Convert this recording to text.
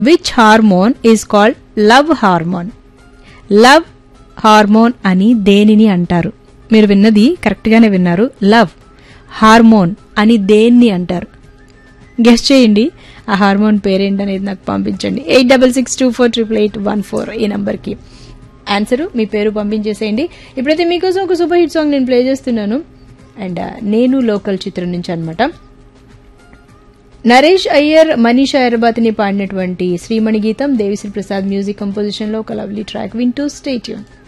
which hormone is called love hormone love hormone అని దేనిని అంటారు మీరు విన్నది కరెక్ట్గానే విన్నారు లవ్ హార్మోన్ అని దేన్ని అంటారు గెస్ట్ చేయండి ఆ హార్మోన్ పేరేంటనేది నాకు పంపించండి eight double six two four triple eight one four ఈ నంబర్కి ఆన్సర్ మీ పేరు పంపించేసేయండి ఇప్పుడైతే మీకోసం ఒక సూపర్ హిట్ సాంగ్ నేను ప్లే చేస్తున్నాను అండ్ నేను లోకల్ చిత్రం నుంచి అనమాట నరేష్ అయ్యర్ మనీష్ అయ్యర్బాతిని పాడినటువంటి శ్రీమణి గీతం దేవిశ్రీ ప్రసాద్ మ్యూజిక్ కంపోజిషన్ లో ఒక లవ్లీ ట్రాక్ వింటూ స్టేట్యూన్